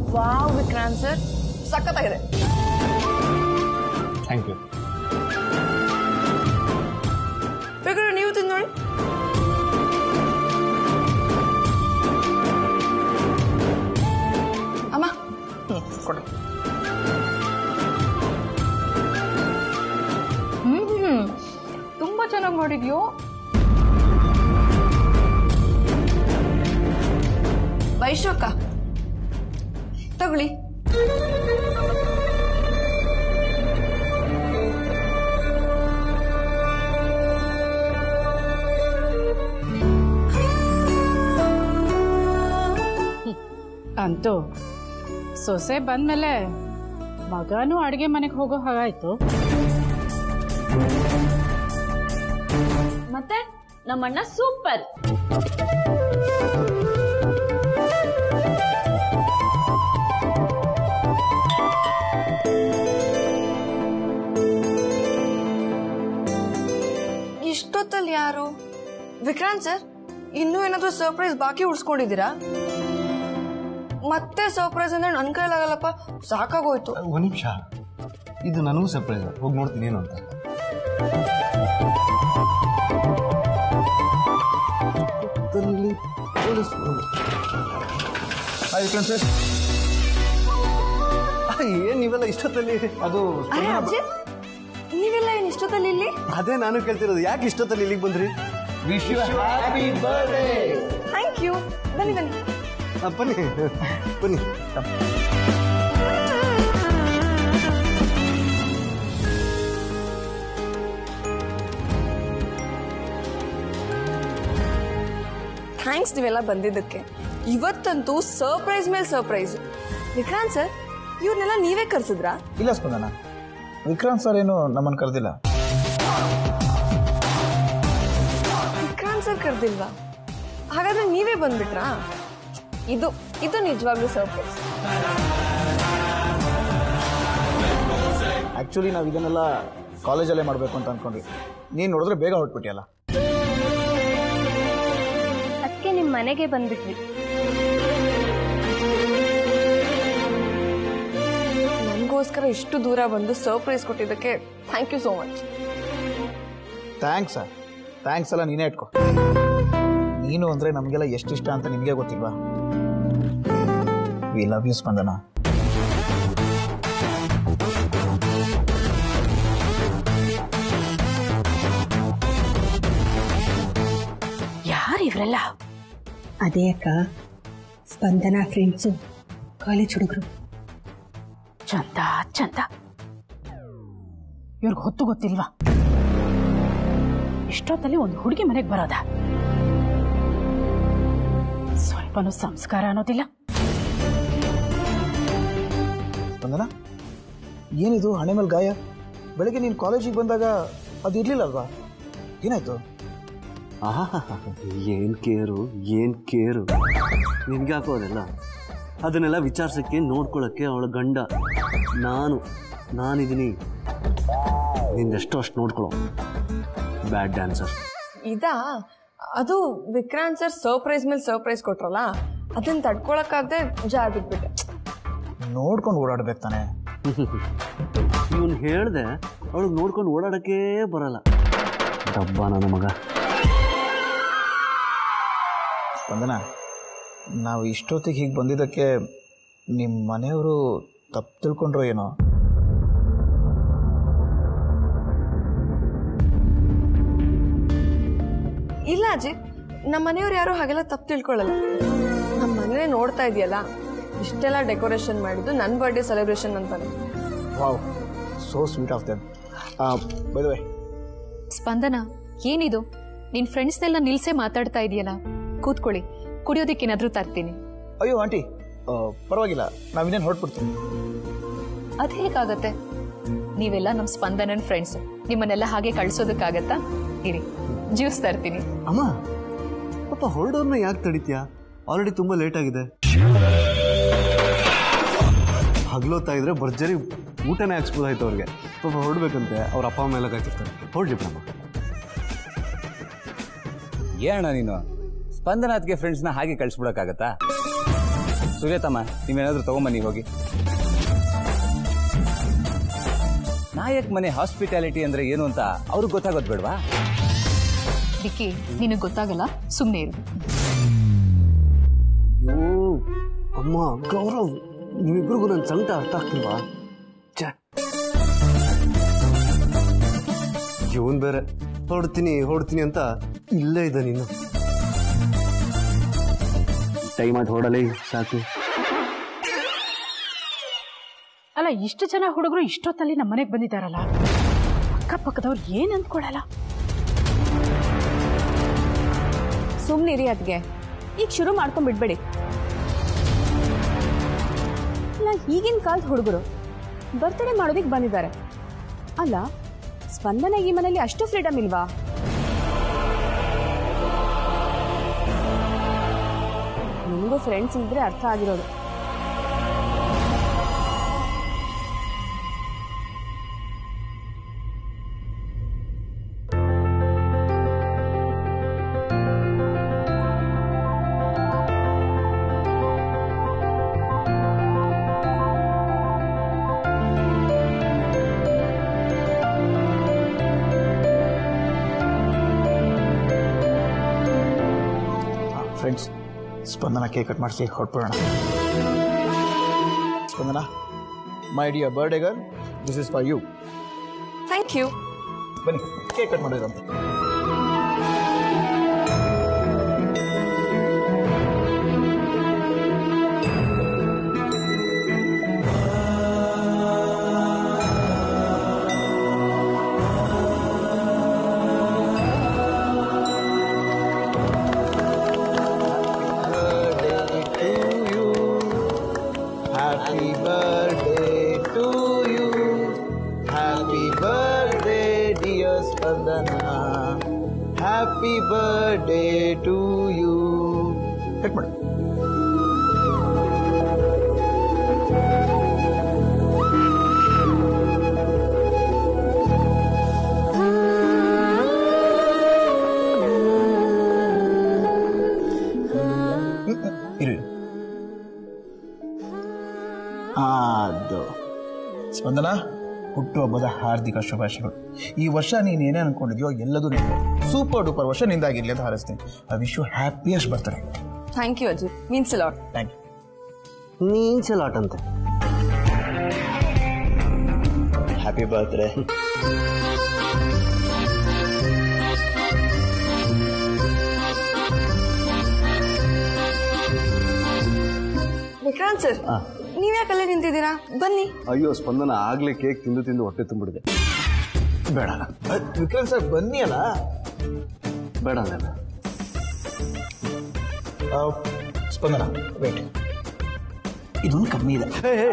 Wow Vikrant sir ಸಖತ್ತಾಗಿದೆ thank you ಬೇಕಾದ್ರೆ ನೀವು ತಿಂದು ನೋಡಿ ಅಮ್ಮ ಕೊಡಿ ಹ್ಮ್ ತುಂಬಾ ಚೆನ್ನಾಗಿ ಮಾಡಿದ್ಯೋ ವೈಶೋಕ ತಗೊಳ್ಳಿ ಅಂತೂ ಸೊಸೆ ಬಂದ್ಮೇಲೆ ಮಗನೂ ಅಡುಗೆ ಮನೆಗೆ ಹೋಗೋ ಹಾಗಾಯ್ತು ಮತ್ತೆ ನಮ್ಮಣ್ಣ ಸೂಪರ್ ಇಷ್ಟೊತ್ತಲ್ಲಿ ಯಾರು ವಿಕ್ರಾಂತ್ ಸರ್ ಇನ್ನೂ ಏನಾದ್ರೂ ಸರ್ಪ್ರೈಸ್ ಬಾಕಿ ಉಡ್ಸ್ಕೊಂಡಿದ್ದೀರಾ ಮತ್ತೆ ಸರ್ಪ್ರೈಸ್ ಅಂದ್ರೆ ನನ್ ಕೈಲಾಗಲ್ಲಪ್ಪ ಸಾಕಾಗೋಯ್ತು ಒಂದು ನಿಮಿಷ ಇದು ನನಗೂ ಸರ್ಪ್ರೈಸ್ ಹೋಗಿ ನೋಡ್ತೀನಿ ಏನು ಅಂತ ಪಕ್ಕದಲ್ಲಿ ಪೊಲೀಸ್ರು. ಹಾಯ್ ವಿಕ್ರಮ್ ಸರ್ ಏನ್ ನೀವೆಲ್ಲ ಇಷ್ಟೊತ್ತಲ್ಲಿ ಅದು ಅರೆ ಅಜಿತ್ ನೀವೆಲ್ಲ ಏನ್ ಇಷ್ಟೊತ್ತಲ್ಲಿ ಇಲ್ಲಿ ಅದೇ ನಾನು ಕೇಳ್ತಿರೋದು ಯಾಕೆ ಇಷ್ಟೊತ್ತಲ್ಲಿ ಇಲ್ಲಿಗೆ ಬಂದ್ರಿ wish you happy birthday thank you ಬನ್ನಿ ಬನ್ನಿ ಬನ್ನಿ ಬನ್ನಿ ಥ್ಯಾಂಕ್ಸ್ ನೀವೆಲ್ಲ ಬಂದಿದ್ದಕ್ಕೆ ಇವತ್ತಂತೂ ಸರ್ಪ್ರೈಸ್ ಮೇಲೆ ಸರ್ಪ್ರೈಸ್ ವಿಕ್ರಾಂತ್ ಸರ್ ಇವ್ರನ್ನೆಲ್ಲ ನೀವೇ ಕರ್ಸಿದ್ರಾ ಇಲ್ಲ ಸ್ಪಂದನ ವಿಕ್ರಾಂತ್ ಸರ್ ಏನು ನಮ್ಮನ್ನು ಕರೆದಿಲ್ಲ ವಿಕ್ರಾಂತ್ ಸರ್ ಕರ್ದಿಲ್ವಾ ಹಾಗಾದ್ರೆ ನೀವೇ ಬಂದ್ಬಿಟ್ರಾ ಇದು ಇದು ನಿಜವಾಗ್ಲೂ ಸರ್ಪ್ರೈಸ್ ಆ್ಯಕ್ಚುಲಿ ನಾವು ಇದನ್ನೆಲ್ಲ ಕಾಲೇಜಲ್ಲೇ ಮಾಡಬೇಕು ಅಂತ ಅಂದ್ಕೊಂಡ್ವಿ ನೀನು ನೋಡಿದ್ರೆ ಬೇಗ ಹೊರಟ್ಬಿಟ್ಟಿಯಲ್ಲ ಅದಕ್ಕೆ ನಿಮ್ ಮನೆಗೆ ಬಂದ್ಬಿಟ್ವಿ ನನಗೋಸ್ಕರ ಇಷ್ಟು ದೂರ ಬಂದು ಸರ್ಪ್ರೈಸ್ ಕೊಟ್ಟಿದ್ದಕ್ಕೆ thank you so much thanks sir thanks ಎಲ್ಲ ನೀನೇ ಇಟ್ಕೊ ನೀನು ಅಂದರೆ ನಮಗೆಲ್ಲ ಎಷ್ಟಿಷ್ಟ ಅಂತ ನಿನಗೆ ಗೊತ್ತಿಲ್ವಾ ವಿ ಲವ್ ಯು ಸ್ಪಂದನ ಯಾರು ಇವರೆಲ್ಲ ಅದೇ ಅಕ್ಕ ಸ್ಪಂದನ ಫ್ರೆಂಡ್ಸು ಕಾಲೇಜ್ ಹುಡುಗರು ಚಂದ ಚಂದ ಇವ್ರಿಗೆ ಹೊತ್ತು ಗೊತ್ತಿಲ್ವಾ ಇಷ್ಟೊತ್ತಲ್ಲಿ ಒಂದು ಹುಡುಗಿ ಮನೆಗೆ ಬರೋದ ಸ್ವಲ್ಪನೂ ಸಂಸ್ಕಾರ ಅನ್ನೋದಿಲ್ಲ ಸ್ಪಂದನ ಏನಿದು ಹಣೆ ಮೇಲೆ ಗಾಯ ಬೆಳಗ್ಗೆ ನೀನು ಕಾಲೇಜಿಗೆ ಬಂದಾಗ ಅದು ಇರಲಿಲ್ಲಲ್ವಾ ಏನಾಯ್ತು ಏನ್ ಕೇರು ಏನ್ ಕೇರು ನಿನ್ಗೆ ಯಾಕೋ ಅದೆಲ್ಲ ಅದನ್ನೆಲ್ಲ ವಿಚಾರಿಸಕ್ಕೆ ನೋಡ್ಕೊಳಕ್ಕೆ ಅವಳ ಗಂಡ ನಾನು ನಾನಿದ್ದೀನಿ ನಿಂದೆಷ್ಟೋ ಅಷ್ಟು ನೋಡ್ಕೊಳೋ ಬ್ಯಾಡ್ ಡ್ಯಾನ್ಸರ್ ಇದಾ ಅದು ವಿಕ್ರಾಂತ್ ಸರ್ ಸರ್ಪ್ರೈಸ್ ಮೇಲೆ ಸರ್ಪ್ರೈಸ್ ಕೊಟ್ರಲ್ಲ ಅದನ್ನ ತಡ್ಕೊಳಕ್ಕಾಗದೆ ಜಾರ್ ಬಿಟ್ಬಿಟ್ಟೆ ನೋಡ್ಕೊಂಡು ಓಡಾಡ್ಬೇಕು ತಾನೆ ಇವನು ಹೇಳ್ದೆ ಅವಳಿಗೆ ನೋಡ್ಕೊಂಡು ಓಡಾಡಕ್ಕೆ ಬರಲ್ಲ ಡಬ್ಬ ನನ್ನ ಮಗ ಸ್ಪಂದನ ನಾವು ಇಷ್ಟೊತ್ತಿಗೆ ಹೀಗೆ ಬಂದಿದ್ದಕ್ಕೆ ನಿಮ್ಮ ಮನೆಯವರು ತಪ್ಪು ತಿಳ್ಕೊಂಡ್ರೋ ಏನೋ ಇಲ್ಲ ಅಜಿತ್ ನಮ್ಮ ಮನೆಯವ್ರು ಯಾರು ಹಾಗೆಲ್ಲ ತಪ್ಪು ತಿಳ್ಕೊಳ್ಳಲ್ಲ ನಮ್ಮ ಮನೆ ನೋಡ್ತಾ ಇದೆಯಲ್ಲ ಇಷ್ಟೆಲ್ಲ ಡೆಕೋರೇಷನ್ ಮಾಡಿದ್ದು ನನ್ನ ಬರ್ಡೇ ಸೆಲೆಬ್ರೇಷನ್ ಅಂತಾನೆ wow so sweet of them by the way Spandana ಏನಿದು ನಿನ್ ಫ್ರೆಂಡ್ಸ್ನೆಲ್ಲ ನಿಲ್ಸೆ ಮಾತಾಡ್ತಾ ಇದೆಯಲ್ಲ ಕೂತ್ಕೊಳ್ಳಿ ಕುಡಿಯೋದಕ್ಕೇನಾದ್ರೂ ತರ್ತೀನಿ ಅಯ್ಯೋ ಆಂಟಿ ಆ, ಪರವಾಗಿಲ್ಲ ನಾವಿನ್ನೇನು ಹೊರಟ್ಬಿಡ್ತೀವಿ ಅದ್ ಹೇಗಾಗತ್ತೆ ನೀವೆಲ್ಲ ನಮ್ ಸ್ಪಂದನನ್ ಫ್ರೆಂಡ್ಸ್ ನಿಮ್ಮನ್ನೆಲ್ಲ ಹಾಗೆ ಕಳ್ಸೋದಕ್ಕಾಗತ್ತಾ ಇರಿ ಜ್ಯೂಸ್ ತರ್ತೀನಿ ಅಮ್ಮ ಪಾಪ ಹೊರಡೋರ್ನ ಯಾಕೆ ತಡಿತೀಯಾ ಆಲ್ರೆಡಿ ತುಂಬಾ ಲೇಟ್ ಆಗಿದೆ ಹಗ್ಲೋತಾ ಇದ್ರೆ ಭರ್ಜರಿ ಊಟನೇ ಹಾಕ್ಸ್ಬೋದಾಯ್ತು ಅವ್ರಿಗೆ ಪಾಪ ಹೊರಡ್ಬೇಕಂತೆ ಅವ್ರ ಅಪ್ಪ ಅಮ್ಮ ಎಲ್ಲ ಕಾಯ್ತಿರ್ತಾರೆ ಹೊರಡ್ಲಿ ಬಿಡಮ್ಮ ಏನಣ್ಣ ನೀನು ಸ್ಪಂದನಾಥ್ಗೆ ಫ್ರೆಂಡ್ಸ್ನ ಹಾಗೆ ಕಳಿಸ್ಬಿಡಕ್ಕಾಗತ್ತಾ ಸುಜಾತಮ್ಮ ನೀವೇನಾದ್ರೂ ತಗೊಂಬನ್ನಿ ಹೋಗಿ ನಾಯಕ್ ಮನೆ ಹಾಸ್ಪಿಟಾಲಿಟಿ ಅಂದ್ರೆ ಏನು ಅಂತ ಅವ್ರಿಗೆ ಗೊತ್ತಾಗೋದು ಬೇಡವಾ ವಿಕ್ಕಿ ನಿನಗೆ ಗೊತ್ತಾಗಲ್ಲ ಸುಮ್ಮನೆ ಇರು ಅಯ್ಯೋ ಅಮ್ಮ ಗೌರವ್ ನಿಮ್ಮಿಬ್ರಿಗೂ ನನ್ನ ಸಂಕಟ ಅರ್ಥ ಆಗ್ತಿಲ್ವಾ ಛೆ. ಇವನ್ ಬೇರೆ ಹೊಡ್ತೀನಿ ಹೊಡ್ತೀನಿ ಅಂತ ಇಲ್ಲೇ ಇದ್ದ ನೀನು ಟೈಮ್ ಆಯ್ತು ಹೊಡಲೇ ಸಾಕು ಅಲ್ಲ ಇಷ್ಟು ಜನ ಹುಡುಗರು ಇಷ್ಟೊತ್ತಲ್ಲಿ ನಮ್ಮ ಮನೆಗೆ ಬಂದಿದ್ದಾರಲ್ಲ ಅಕ್ಕಪಕ್ಕದವ್ರು ಏನ್ ಅಂದ್ಕೊಳಲ್ಲ ಸುಮ್ಮನಿರಿ ಅದ್ಗೆ ಈಗ ಶುರು ಮಾಡ್ಕೊಂಡ್ ಬಿಡ್ಬೇಡಿ ಇಲ್ಲ ಈಗಿನ ಕಾಲದ ಹುಡುಗರು ಬರ್ತ್ಡೇ ಮಾಡೋದಕ್ಕೆ ಬಂದಿದ್ದಾರೆ ಅಲ್ಲ ಸ್ಪಂದನ ಈ ಮನೇಲಿ ಅಷ್ಟು ಫ್ರೀಡಮ್ ಇಲ್ವಾ ನಿಮಗೂ ಫ್ರೆಂಡ್ಸ್ ಇದ್ರೆ ಅರ್ಥ ಆಗಿರೋದು ಫ್ರೆಂಡ್ಸ್ ಸ್ಪಂದನ ಕೇಕ್ ಕಟ್ ಮಾಡಿಸಿ ಹೊಟ್ಬಿಡೋಣ Spandana my dear birthday girl this is for you thank you ಬನ್ನಿ ಕೇಕ್ ಕಟ್ ಮಾಡಿರಂತೆ Happy birthday to you. Happy birthday, dear Spandana. Happy birthday to you. Cut ಮಾಡಿ ಇರು ಇರು. ಅದು ಸ್ಪಂದನ ಹುಟ್ಟುಹಬ್ಬದ ಹಾರ್ದಿಕ ಶುಭಾಶಯಗಳು ಈ ವರ್ಷ ನೀನು ಏನೇ ಅನ್ಕೊಂಡಿದ್ಯೋ ಎಲ್ಲದೂ ನಿಂದೆ ಸೂಪರ್ ಡೂಪರ್ ವರ್ಷ ನಿಂದಾಗಿರ್ಲಿ ಅಂತ ಹಾರಿಸ್ತೀನಿ ಐ ವಿಶ್ ಯು ಹ್ಯಾಪಿಯೆಸ್ಟ್ ಬರ್ತಾರೆ thank you Ajit means lot thank you ನೀನ್ ಚಲಾಟಂತೆ ಹ್ಯಾಪಿ ಬರ್ತ್ಡೇ ವಿಕ್ರಾಂತ್ ಸರ್ ನೀವ್ಯಾಕಲ್ಲೇ ನಿಂತಿದ್ದೀರಾ ಬನ್ನಿ ಅಯ್ಯೋ ಸ್ಪಂದನ ಆಗ್ಲೇ ಕೇಕ್ ತಿಂದು ತಿಂದು ಹೊಟ್ಟೆ ತುಂಬಿಡಿದೆ ಬೇಡ ಅಹ್, ವಿಕ್ರಮ್ ಸರ್ ಬನ್ನಿ ಅಲ್ಲ ಬೇಡ ಅಂದೆ ಅಹ್, ಸ್ಪಂದನ ವೇಟ್ ಇದೊಂದು ಕಮ್ಮಿ ಇದೆ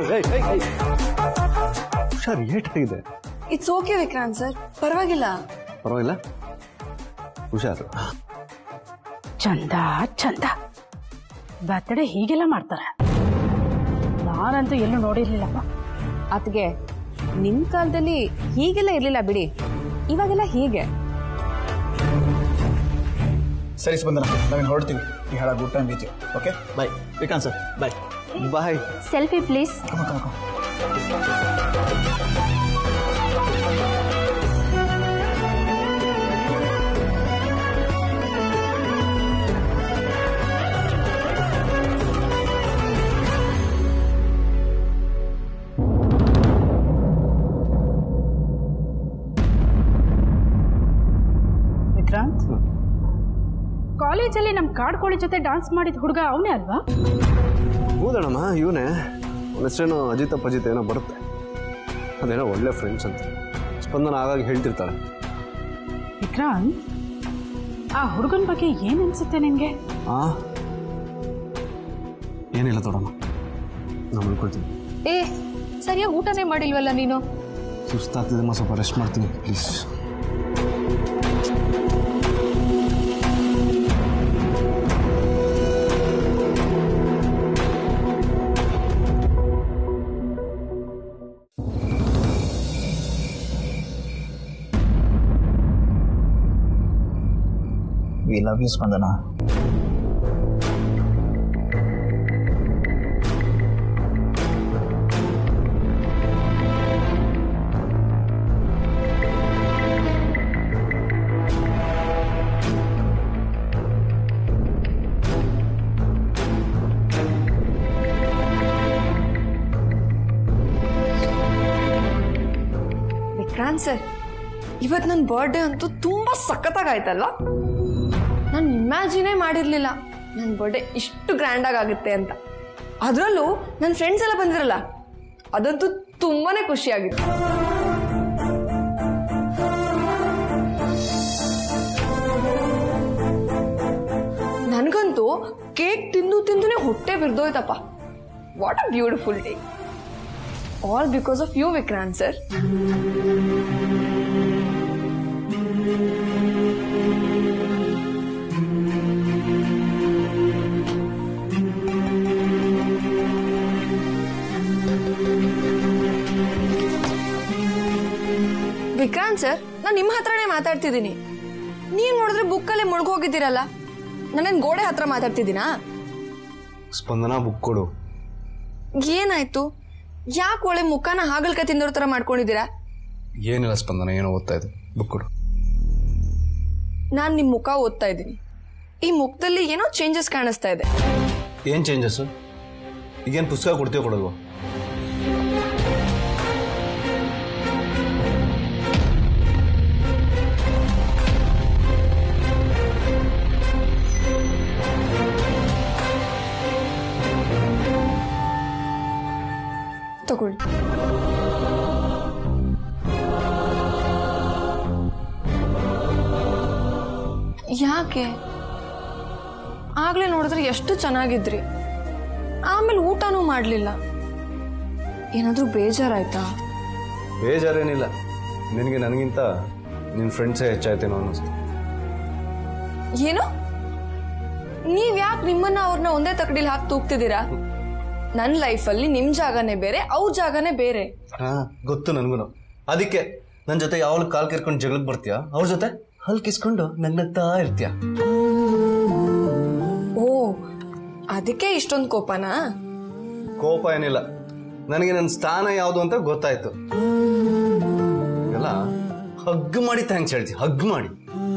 ಹುಷಾರ್ ಏಟಾಗಿದೆ ಇಟ್ಸ್ ಓಕೆ ವಿಕ್ರಾಂತ್ ಸರ್ ಪರವಾಗಿಲ್ಲ ಪರವಾಗಿಲ್ಲ ಹುಷಾರು ಚಂದ ಚಂದ ಬರ್ತಡೇ ಹೀಗೆಲ್ಲ ಮಾಡ್ತಾರೆ ನಾನಂತೂ ಎಲ್ಲೂ ನೋಡಿರ್ಲಿಲ್ಲಪ್ಪ ಅತ್ಗೆ ನಿಮ್ ಕಾಲದಲ್ಲಿ ಹೀಗೆಲ್ಲ ಇರ್ಲಿಲ್ಲ ಬಿಡಿ ಇವಾಗೆಲ್ಲ ಹೀಗೆ ಸರಿ ಸ್ಪಂದನ ನಾವೇನು ಹೊರಡ್ತೀವಿ ಈ ಹಾಳ good time beach okay bye Vikrant sir bye bye selfie please ಕಮ ಕಮ ಕಮ ವಿಕ್ರಾಂತ್ ಕಾಲೇಜಲ್ಲಿ ನಮ್ಮ ಕಾಡ್ಕೋಳಿ ಜೊತೆ ಡಾನ್ಸ್ ಮಾಡಿದ ಹುಡುಗ ಅವನೇ ಅಲ್ವಾ ಹೌದಣ್ಣಮ್ಮ ಇವನೇ ಅವನ ಹೆಸರೇನೋ ಅಜಿತ ಪಜಿತ ಏನೋ ಬರುತ್ತೆ ಅದೇನೋ ಒಳ್ಳೆ ಫ್ರೆಂಡ್ಸ್ ಅಂತ ಸ್ಪಂದನ ಆಗಾಗ ಹೇಳ್ತಿರ್ತಾಳೆ ವಿಕ್ರಾಂತ್ ಆ ಹುಡುಗನ ಬಗ್ಗೆ ಏನ್ ಅನ್ಸುತ್ತೆ ನಿನ್ಗೆ ಆ ಏನಿಲ್ಲ ತೊಡಮ್ಮ ನಾನು ಉಳ್ಕೊಳ್ತೀನಿ ಏ ಸರಿಯಾಗಿ ಊಟನೇ ಮಾಡಿಲ್ವಲ್ಲ ನೀನು ಸುಸ್ತಾಗ್ತಿದೆ ಸ್ವಲ್ಪ ರೆಸ್ಟ್ ಮಾಡ್ತೀನಿ please we love you Spandana Vikrant sir ಇವತ್ತು ನನ್ನ ಬರ್ಡೇ ಅಂತೂ ತುಂಬ ಸಖತ್ತಾಗಾಯ್ತಲ್ಲ ನಾನು ಇಮ್ಯಾಜಿನೇ ಮಾಡಿರಲಿಲ್ಲ ನನ್ನ ಬರ್ಡೇ ಇಷ್ಟು ಗ್ರ್ಯಾಂಡಾಗಿ ಆಗುತ್ತೆ ಅಂತ ಅದರಲ್ಲೂ ನನ್ನ ಫ್ರೆಂಡ್ಸ್ ಎಲ್ಲ ಬಂದಿರಲ್ಲ ಅದಂತೂ ತುಂಬಾನೇ ಖುಷಿಯಾಗಿತ್ತು ನನಗಂತೂ ಕೇಕ್ ತಿಂದು ತಿಂದುನೇ ಹೊಟ್ಟೆ ಬಿರ್ದೋಯ್ತಪ್ಪ what a beautiful day all because of you Vikrant sir Vikrant sir ನಾನು ನಿಮ್ಮ ಹತ್ರನೇ ಮಾತಾಡ್ತಿದ್ದೀನಿ ನೀವು ನೋಡಿದ್ರೆ ಬುಕ್ಕಲ್ಲೇ ಮುಳುಗೋಗಿದ್ದೀರಲ್ಲ ನಾನೇನು ಗೋಡೆ ಹತ್ರ ಮಾತಾಡ್ತಿದ್ದೀನಾ ಸ್ಪಂದನ ಬುಕ್ ಕೊಡು ಏನಾಯ್ತು ಯಾಕೆ ಒಳ್ಳೆ ಮುಖನ ಹಾಗಲ್ಕಾಯಿ ತಿಂದವ್ರ ಥರ ಮಾಡ್ಕೊಂಡಿದ್ದೀರಾ ಏನಿಲ್ಲ ಸ್ಪಂದನ ಏನೋ ಓದ್ತಾ ಇದೆ ಬುಕ್ ಕೊಡು ನಾನು ನಿಮ್ಮ ಮುಖ ಓದ್ತಾ ಇದ್ದೀನಿ ಈ ಮುಖದಲ್ಲಿ ಏನೋ ಚೇಂಜಸ್ ಕಾಣಿಸ್ತಾ ಇದೆ ಏನು ಚೇಂಜಸ್ ಈಗೇನು ಪುಸ್ತಕ ಕೊಡ್ತೀವೋ ಕೊಡಲ್ವಾ ತಗೊಳ್ಳಿ ಯಾಕೆ ಆಗ್ಲೇ ನೋಡಿದ್ರೆ ಎಷ್ಟು ಚೆನ್ನಾಗಿದ್ರಿ ಆಮೇಲೆ ಊಟನೂ ಮಾಡಲಿಲ್ಲ ಏನಾದರೂ ಬೇಜಾರಾಯ್ತಾ ಬೇಜಾರೇನಿಲ್ಲ ನಿನಗೆ ನನಗಿಂತ ನಿನ್ನ ಫ್ರೆಂಡ್ಸೇ ಹೆಚ್ಚಾಯ್ತೇನೋ ಅನ್ನಿಸ್ತು ಏನು ನೀವ್ ಯಾಕೆ ನಿಮ್ಮನ್ನ ಅವ್ರನ್ನ ಒಂದೇ ತಕಡಿಲಿ ಹಾಕಿ ತೂಗ್ತಿದ್ದೀರಾ ನನ್ನ ಲೈಫಲ್ಲಿ ನಿಮ್ ಜಾಗನೇ ಬೇರೆ ಅವ್ರ ಜಾಗನೇ ಬೇರೆ ಹಾ ಗೊತ್ತು ನನಗೂ ಅದಕ್ಕೆ ನನ್ನ ಜೊತೆ ಯಾವಾಗ ಕಾಲ್ ಕೇರ್ಕೊಂಡು ಜಗಳಕ್ಕೆ ಬರ್ತೀಯಾ ಅವ್ರ ಜೊತೆ ಹಲ್ ಕಿಸ್ಕೊಂಡು ನಗ್ನಗ್ತಾ ಇರ್ತೀಯ ಓ ಅದಕ್ಕೆ ಇಷ್ಟೊಂದು ಕೋಪನಾ ಕೋಪ ಏನಿಲ್ಲ ನನಗೆ ನನ್ನ ಸ್ಥಾನ ಯಾವುದು ಅಂತ ಗೊತ್ತಾಯ್ತು ಎಲ್ಲ ಹಗ್ ಮಾಡಿ ಥ್ಯಾಂಕ್ಸ್ ಹೇಳ್ತಿ ಹಗ್ ಮಾಡಿ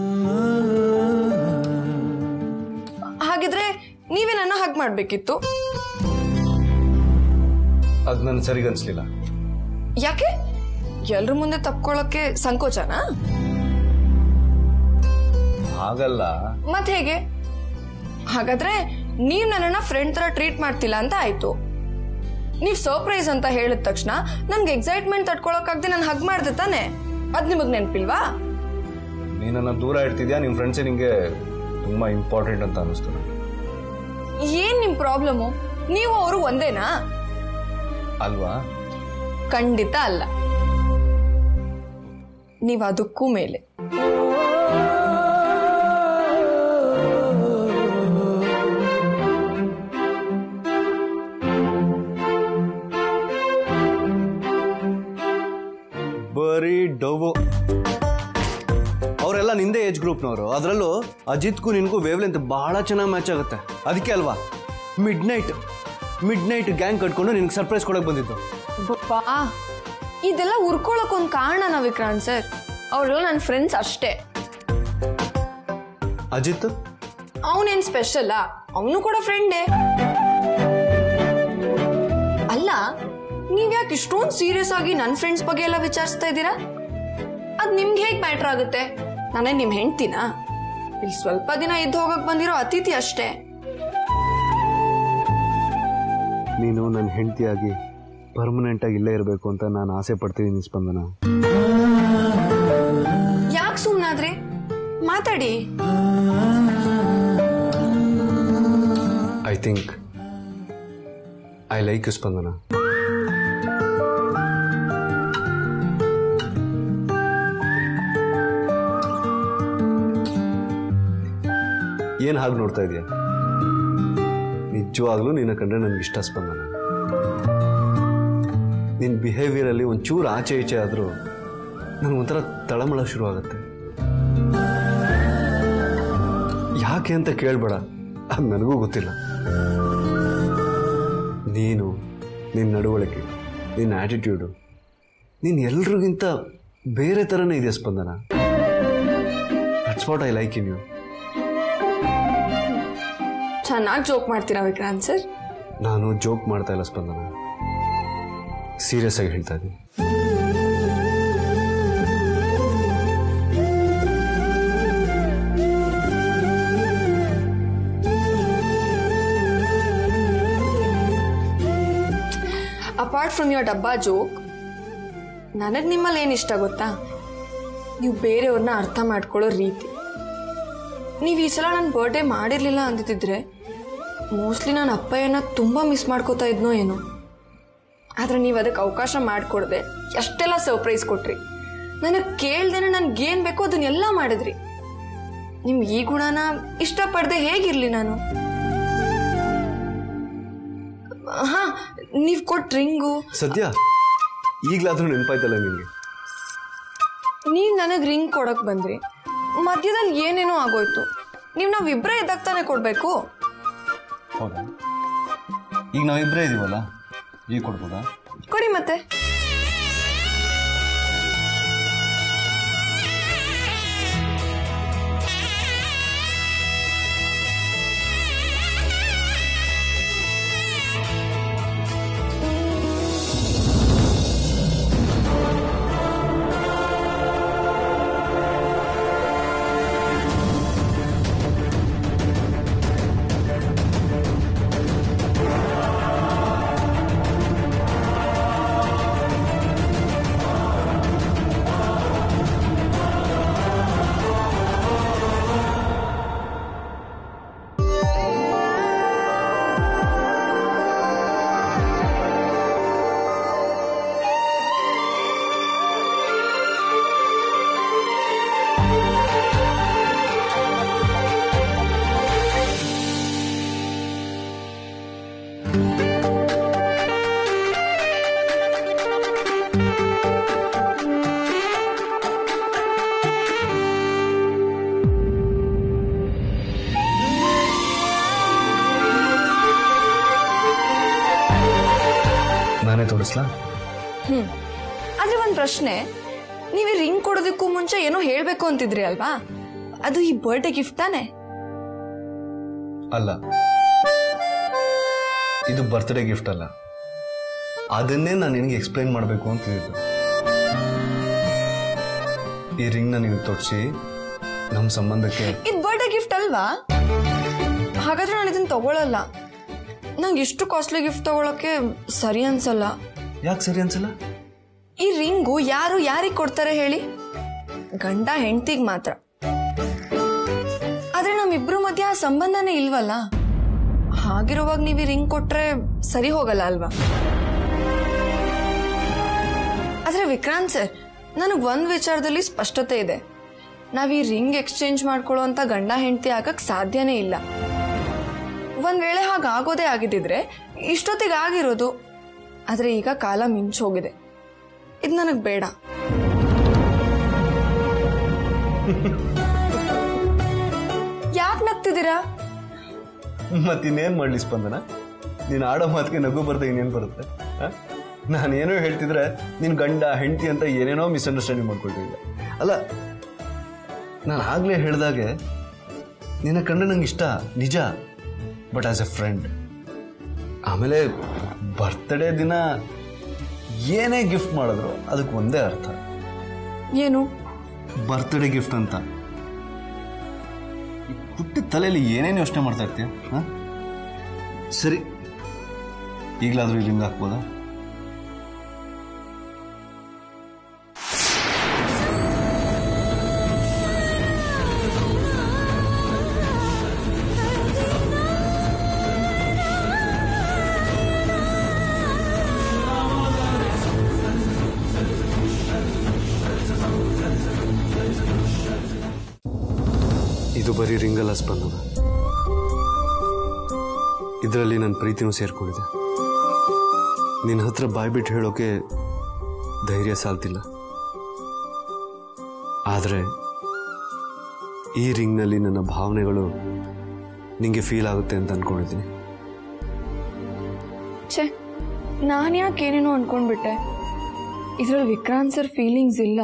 ಹಾಗಿದ್ರೆ ನೀವೇ ನನ್ನ ಹಗ್ ಮಾಡ್ಬೇಕಿತ್ತು ಅದು ನನ್ನ ಸರಿಗನ್ಸ್ಲಿಲ್ಲ ಯಾಕೆ ಎಲ್ರ ಮುಂದೆ ತಪ್ಕೊಳ್ಳೋಕೆ ಸಂಕೋಚನಾ ಹಾಗಲ್ಲ ಮತ್ ಹೇಗೆ ಹಾಗಾದ್ರೆ ನೀವ್ ನನ್ನನ್ನ ಫ್ರೆಂಡ್ ತರ ಟ್ರೀಟ್ ಮಾಡ್ತಿಲ್ಲ ಅಂತ ಆಯ್ತು ನೀವ್ ಸರ್ಪ್ರೈಸ್ ಅಂತ ಹೇಳಿದ ತಕ್ಷಣ ನನ್ಗೆ ಎಕ್ಸೈಟ್ಮೆಂಟ್ ತಡ್ಕೊಳಕ್ಕಾಗ್ದೆ ನಾನು ಹಗ್ ಮಾಡ್ದೆ ತಾನೆ ಅದ್ ನಿಮಗ್ ನೆನ್ಪಿಲ್ವಾ ನೀನನ್ನ ದೂರ ಇಡ್ತಿದ್ಯಾ ನಿಮ್ಮ ಫ್ರೆಂಡ್ಸೇ ನಿಂಗೆ ತುಂಬಾ ಇಂಪಾರ್ಟೆಂಟ್ ಅಂತ ಅನಿಸ್ತು ನನಗೆ ಏನ್ ನಿಮ್ ಪ್ರಾಬ್ಲಮ್ಮು ನೀವು ಅವರು ಒಂದೇನಾ ಅಲ್ವಾ ಖಂಡಿತ ಅಲ್ಲ ನೀವ್ ಅದಕ್ಕೂ ಮೇಲೆ ಬರೀ ಡವು ಅವರೆಲ್ಲ ನಿಂದೇ ಏಜ್ ಗ್ರೂಪ್ನವರು ಅದರಲ್ಲೂ ಅಜಿತ್ಗೂ ನಿನಗೂ ವೇವ್ ಲೆಂತ್ ಬಹಳ ಚೆನ್ನಾಗಿ ಮ್ಯಾಚ್ ಆಗುತ್ತೆ ಅದಕ್ಕೆ ಅಲ್ವಾ midnight midnight gang ಕಟ್ಕೊಂಡು ನಿನ್ಗೆ ಸರ್ಪ್ರೈಸ್ ಕೊಡಕ್ ಬಂದಿದ್ದು ಬಾ ಇದೆಲ್ಲ ಉರ್ಕೊಳಕ್ ಒಂದ್ ಕಾರಣನ ವಿಕ್ರಾಂತ್ ಸರ್ ಅವರೆಲ್ಲ ನನ್ನ ಫ್ರೆಂಡ್ಸ್ ಅಷ್ಟೇ ಅಜಿತ್ ಅವನೇನ್ ಸ್ಪೆಷಲ್ ಅವನು ಕೂಡ ಫ್ರೆಂಡೇ ಅಲ್ಲ ನೀವ್ಯಾಕೆ ಇಷ್ಟೊಂದು ಸೀರಿಯಸ್ ಆಗಿ ನನ್ನ ಫ್ರೆಂಡ್ಸ್ ಬಗ್ಗೆ ಎಲ್ಲ ವಿಚಾರಿಸ್ತಾ ಇದ್ದೀರಾ ಅದ್ ನಿಮ್ಗೆ ಹೇಗ್ ಮ್ಯಾಟ್ರ್ ಆಗುತ್ತೆ ನಾನೇ ನಿಮ್ ಹೆಂಡ್ತಿನಾ ಇಲ್ಲಿ ಸ್ವಲ್ಪ ದಿನ ಇದ್ದು ಹೋಗಕ್ ಬಂದಿರೋ ಅತಿಥಿ ಅಷ್ಟೇ ನೀನು ನನ್ನ ಹೆಂಡತಿಯಾಗಿ ಪರ್ಮನೆಂಟ್ ಆಗಿ ಇಲ್ಲೇ ಇರಬೇಕು ಅಂತ ನಾನು ಆಸೆ ಪಡ್ತಿದ್ದೀನಿ ಸ್ಪಂದನ ಯಾಕೆ ಸುಮ್ನಾದ್ರಿ ಮಾತಾಡಿ I think I like you Spandana ಏನು ಹಾಗೆ ನೋಡ್ತಾ ಇದೀಯ ನಿಜವಾಗ್ಲೂ ನಿನ್ನ ಕಂಡ್ರೆ ನನಗೆ ಇಷ್ಟ ಸ್ಪಂದನ ನಿನ್ನ ಬಿಹೇವಿಯರಲ್ಲಿ ಒಂಚೂರು ಆಚೆ ಈಚೆ ಆದರೂ ನನಗೊಂಥರ ತಳಮಳ ಶುರು ಆಗುತ್ತೆ ಯಾಕೆ ಅಂತ ಕೇಳಬೇಡ ಅದು ನನಗೂ ಗೊತ್ತಿಲ್ಲ ನೀನು ನಿನ್ನ ನಡವಳಿಕೆ ನಿನ್ನ ಆಟಿಟ್ಯೂಡು ನೀನು ಎಲ್ರಿಗಿಂತ ಬೇರೆ ಥರನೇ ಇದೆಯಾ Spandana that's what I like in you ಚೆನ್ನಾಗಿ ಜೋಕ್ ಮಾಡ್ತೀರಾ ವಿಕ್ರಾಂತ್ ಸರ್ ನಾನು ಜೋಕ್ ಮಾಡ್ತಾ ಇಲ್ಲ ಸ್ಪಂದನ ಸೀರಿಯಸ್ ಆಗಿ ಹೇಳ್ತಾ ಇದ್ದೀನಿ ಅಪಾರ್ಟ್ ಫ್ರಮ್ ಯುವರ್ ಡಬ್ಬಾ ಜೋಕ್ ನನಗೆ ನಿಮ್ಮಲ್ಲಿ ಏನು ಇಷ್ಟ ಗೊತ್ತಾ ನೀವು ಬೇರೆಯವ್ರನ್ನ ಅರ್ಥ ಮಾಡ್ಕೊಳ್ಳೋ ರೀತಿ ನೀವು ಈ ಸಲ ನನ್ನ ಬರ್ಡೇ ಮಾಡಿರಲಿಲ್ಲ ಅಂದಿದ್ರೆ ಮೋಸ್ಟ್ಲಿ ನಾನು ಅಪ್ಪಯ್ಯನ ತುಂಬ ಮಿಸ್ ಮಾಡ್ಕೋತಾ ಇದ್ನೋ ಏನೋ ಆದರೆ ನೀವು ಅದಕ್ಕೆ ಅವಕಾಶ ಮಾಡಿಕೊಡ್ದೆ ಎಷ್ಟೆಲ್ಲ ಸರ್ಪ್ರೈಸ್ ಕೊಟ್ರಿ ನನಗೆ ಕೇಳ್ದೇನೆ ನನಗೆ ಏನು ಬೇಕೋ ಅದನ್ನೆಲ್ಲ ಮಾಡಿದ್ರಿ ನಿಮ್ ಈ ಗುಣನ ಇಷ್ಟಪಡದೆ ಹೇಗಿರ್ಲಿ ನಾನು ಹಾ ನೀವು ಕೊಟ್ಟ ರಿಂಗು ಸದ್ಯ ಈಗಲಾದ್ರೂ ನೆನಪಾಯ್ತಲ್ಲ ನಿನಗೆ ನೀವು ನನಗೆ ರಿಂಗ್ ಕೊಡಕ್ ಬಂದ್ರಿ ಮಧ್ಯದಲ್ಲಿ ಏನೇನೋ ಆಗೋಯ್ತು ನೀವು ನಾವಿಬ್ಬರೇ ಇದ್ದಾಗ ತಾನೇ ಕೊಡಬೇಕು ಹೌದಾ ಈಗ ನಾವಿಬ್ಬರೇ ಇದೀವಲ್ಲ ಈಗ ಕೊಡ್ಬೋದಾ ಕೊಡಿ ಮತ್ತೆ ನಾನೇ ತೋರಿಸ್ಲಾ ಹ್ಮ್ ಆದ್ರೆ ಒಂದ್ ಪ್ರಶ್ನೆ ನೀವು ರಿಂಗ್ ಕೊಡೋದಕ್ಕೂ ಮುಂಚೆ ಏನೋ ಹೇಳ್ಬೇಕು ಅಂತಿದ್ರಿ ಅಲ್ವಾ ಅದು ಈ ಬರ್ಡೇ ಗಿಫ್ಟ್ ತಾನೆ ಅಲ್ಲ ಇದು ಬರ್ತ್ಡೇ ಗಿಫ್ಟ್ ಅಲ್ಲ ಅದನ್ನೇ ನಾನು ನಿನಗೆ ಎಕ್ಸ್ಪ್ಲೈನ್ ಮಾಡಬೇಕು ಅಂತ ಹೇಳಿದ್ದು ಈ ರಿಂಗ್ನ ನೀವು ತೊಡಿಸಿ ನಮ್ಮ ಸಂಬಂಧಕ್ಕೆ ಇದು ಬರ್ಡೇ ಗಿಫ್ಟ್ ಅಲ್ವಾ ಹಾಗಾದ್ರೆ ನಾನು ಇದನ್ನ ತಗೊಳಲ್ಲ ನಂಗೆ ಇಷ್ಟು ಕಾಸ್ಟ್ಲಿ ಗಿಫ್ಟ್ ತಗೊಳಕ್ಕೆ ಸರಿ ಅನ್ಸಲ್ಲ ಯಾಕೆ ಸರಿ ಅನ್ಸಲ್ಲ ಈ ರಿಂಗು ಯಾರು ಯಾರಿಗೆ ಕೊಡ್ತಾರೆ ಹೇಳಿ ಗಂಡ ಹೆಂಡತಿಗೆ ಮಾತ್ರ ಆದ್ರೆ ನಮ್ಮಿಬ್ರು ಮಧ್ಯೆ ಆ ಸಂಬಂಧನೇ ಇಲ್ವಲ್ಲ ಹಾಗಿರುವಾಗ ನೀವು ಈ ರಿಂಗ್ ಕೊಟ್ರೆ ಸರಿ ಹೋಗಲ್ಲ ಅಲ್ವಾ ಆದ್ರೆ ವಿಕ್ರಾಂತ್ ಸರ್ ನನಗೆ ಒಂದ್ ವಿಚಾರದಲ್ಲಿ ಸ್ಪಷ್ಟತೆ ಇದೆ ನಾವ್ ಈ ರಿಂಗ್ ಎಕ್ಸ್ಚೇಂಜ್ ಮಾಡ್ಕೊಳ್ಳುವಂತ ಗಂಡ ಹೆಂಡತಿ ಆಗಕ್ ಸಾಧ್ಯನೇ ಇಲ್ಲ ಒಂದ್ ವೇಳೆ ಹಾಗಾಗೋದೇ ಆಗಿದ್ದಿದ್ರೆ ಇಷ್ಟೊತ್ತಿಗೆ ಆಗಿರೋದು ಆದ್ರೆ ಈಗ ಕಾಲ ಮಿಂಚ್ ಹೋಗಿದೆ ಇದು ನನಗೆ ಬೇಡ ಯಾಕೆ ನಗ್ತಿದ್ದೀರಾ ಮತ್ತಿನ್ನೇನು ಮಾಡಲಿ ಸ್ಪಂದನ ನೀನು ಆಡೋ ಮಾತಿಗೆ ನಗು ಬರುತ್ತೆ ಇನ್ನೇನು ಬರುತ್ತೆ ನಾನೇನೋ ಹೇಳ್ತಿದ್ರೆ ನಿನ್ನ ಗಂಡ ಹೆಂಡತಿ ಅಂತ ಏನೇನೋ ಮಿಸ್ಅಂಡರ್ಸ್ಟ್ಯಾಂಡಿಂಗ್ ಮಾಡ್ಕೊಳ್ತಿದ್ದೆ ಅಲ್ಲ ನಾನು ಆಗಲೇ ಹೇಳಿದಾಗೆ ನಿನ್ನ ಕಂಡ್ರೆ ನಂಗೆ ಇಷ್ಟ ನಿಜ ಬಟ್ ಆಸ್ ಎ ಫ್ರೆಂಡ್ ಆಮೇಲೆ ಬರ್ತ್ಡೇ ದಿನ ಏನೇ ಗಿಫ್ಟ್ ಮಾಡಿದ್ರು ಅದಕ್ಕೆ ಒಂದೇ ಅರ್ಥ ಏನು ಬರ್ತ್ಡೇ ಗಿಫ್ಟ್ ಅಂತ ಈ ಪುಟ್ಟ ತಲೆಯಲ್ಲಿ ಏನೇನು ಯೋಚನೆ ಮಾಡ್ತಾ ಇರ್ತೀಯ ಹಾಂ ಸರಿ ಈಗಲಾದ್ರೂ ರಿಂಗ್ ಹಾಕ್ಬೋದಾ ಇದು ಬರೀ ರಿಂಗಲ್ಲ ಸ್ಪಂದನ ಇದರಲ್ಲಿ ನನ್ನ ಪ್ರೀತಿನೂ ಸೇರ್ಕೊಂಡಿದೆ ನಿನ್ನ ಹತ್ರ ಬಾಯ್ಬಿಟ್ಟು ಹೇಳೋಕೆ ಧೈರ್ಯ ಸಾಲ್ತಿಲ್ಲ ಆದರೆ ಈ ರಿಂಗ್ನಲ್ಲಿ ನನ್ನ ಭಾವನೆಗಳು ನಿಂಗೆ ಫೀಲ್ ಆಗುತ್ತೆ ಅಂತ ಅನ್ಕೊಂಡಿದ್ದೀನಿ ಛೇ ನಾನು ಯಾಕೆ ಏನೇನೋ ಅನ್ಕೊಂಡ್ಬಿಟ್ಟೆ ಇದ್ರಲ್ಲಿ ವಿಕ್ರಾಂತ್ ಸರ್ ಫೀಲಿಂಗ್ಸ್ ಇಲ್ಲ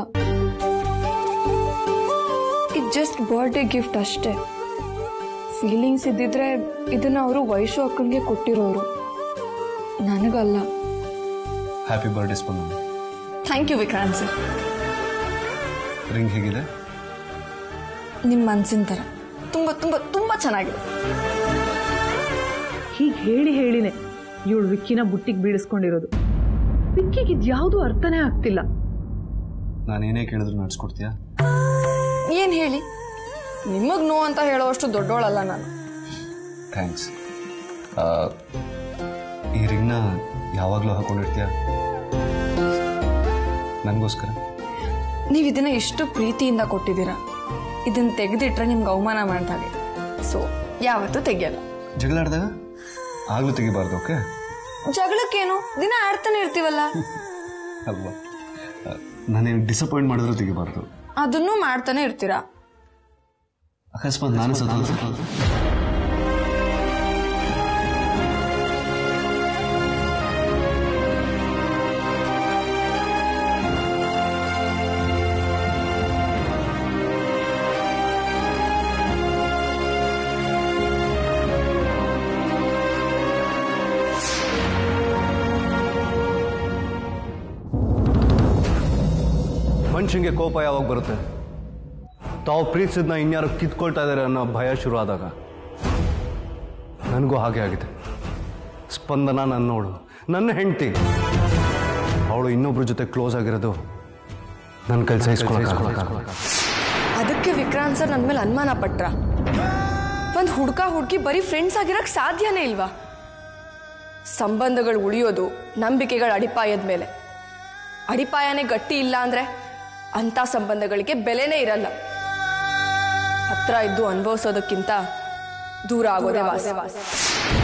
ಇದು ಜಸ್ಟ್ ಬರ್ಡೇ ಗಿಫ್ಟ್ ಅಷ್ಟೇ ಫೀಲಿಂಗ್ಸ್ ಇದ್ದಿದ್ರೆ ಇದನ್ನ ಅವರು ವೈಶು ಅಕ್ಕಂಗೆ ಕೊಟ್ಟಿರೋರು ನನಗಲ್ಲ happy birthday Spandana thank you Vikrant sir ring ಹೇಗಿದೆ ನಿಮ್ಮ ಮನ್ಸಿನ ಥರ ತುಂಬ ತುಂಬ ತುಂಬ ಚೆನ್ನಾಗಿದೆ ಹೀಗೆ ಹೇಳಿ ಹೇಳಿನೇ ಇವಳು ವಿಕ್ಕಿನ ಬುಟ್ಟಿಗೆ ಬೀಳಿಸ್ಕೊಂಡಿರೋದು ವಿಕ್ಕಿಗೆ ಇದ್ಯಾವುದೂ ಅರ್ಥನೇ ಆಗ್ತಿಲ್ಲ ನಾನೇನೇ ಕೇಳಿದ್ರು ನಡ್ಸ್ಕೊಡ್ತೀಯಾ ಏನ್ ಹೇಳಿ ನಿಮಗ್ ನೋ ಅಂತ ಹೇಳೋವಷ್ಟು ದೊಡ್ಡೋಳಲ್ಲ ನಾನು ಥ್ಯಾಂಕ್ಸ್ ಈ ರಿಂಗ್ನ ಯಾವಾಗಲೂ ಹಾಕೊಂಡಿರ್ತೀಯ ನನಗೋಸ್ಕರ ನೀವು ಇದನ್ನ ಇಷ್ಟು ಪ್ರೀತಿಯಿಂದ ಕೊಟ್ಟಿದ್ದೀರಾ ಇದನ್ನ ತೆಗೆದಿಟ್ರೆ ನಿಮ್ಗೆ ಅವಮಾನ ಮಾಡ್ದಾಗೆ ಸೊ ಯಾವತ್ತೂ ತೆಗಿಯಲ್ಲ ಜಗಳ ಆಡಿದಾಗ ಆಗಲೂ ತೆಗಿಬಾರ್ದು ಓಕೆ ಜಗಳಕ್ಕೇನು ದಿನ ಆಡ್ತಾನೆ ಇರ್ತೀವಲ್ಲ ಅಲ್ವಾ ನಾನೇನು ಡಿಸಪಾಯಿಂಟ್ ಮಾಡಿದ್ರು ತೆಗಿಬಾರ್ದು ಅದನ್ನೂ ಮಾಡ್ತಾನೆ ಇರ್ತೀರಾ ಅಕಸ್ಮಾತ್ ನಾನು ಸತ್ತ ಮನುಷ್ಯಂಗೆ ಕೋಪ ಯಾವಾಗ ಬರುತ್ತೆ ತಾವು ಪ್ರೀತಿಸಿದ್ನ ಇನ್ಯಾರು ಕಿತ್ಕೊಳ್ತಾ ಇದ್ದಾರೆ ಅನ್ನೋ ಭಯ ಶುರು ಆದಾಗ ನನಗೂ ಹಾಗೆ ಆಗಿದೆ ಸ್ಪಂದನ ನನ್ನೋಳು ನನ್ನ ಹೆಂಡತಿ ಅವಳು ಇನ್ನೊಬ್ರ ಜೊತೆ ಕ್ಲೋಸ್ ಆಗಿರೋದು ನನ್ನ ಕೈ ಸಹಿಸ್ಕೊಳ್ಳೋಕ್ಕಾಗಲ್ಲ ಅದಕ್ಕೆ ವಿಕ್ರಾಂತ್ ಸರ್ ನನ್ನ ಮೇಲೆ ಅನುಮಾನ ಪಟ್ರ ಒಂದು ಹುಡ್ಕ ಹುಡುಗಿ ಬರೀ ಫ್ರೆಂಡ್ಸ್ ಆಗಿರಕ್ ಸಾಧ್ಯನೇ ಇಲ್ವಾ ಸಂಬಂಧಗಳು ಉಳಿಯೋದು ನಂಬಿಕೆಗಳ ಅಡಿಪಾಯದ ಮೇಲೆ ಅಡಿಪಾಯನೇ ಗಟ್ಟಿ ಇಲ್ಲ ಅಂದ್ರೆ ಅಂಥ ಸಂಬಂಧಗಳಿಗೆ ಬೆಲೆನೇ ಇರಲ್ಲ ಹತ್ರ ಇದ್ದು ಅನುಭವಿಸೋದಕ್ಕಿಂತ ದೂರ ಆಗೋದೇ ವಾಸ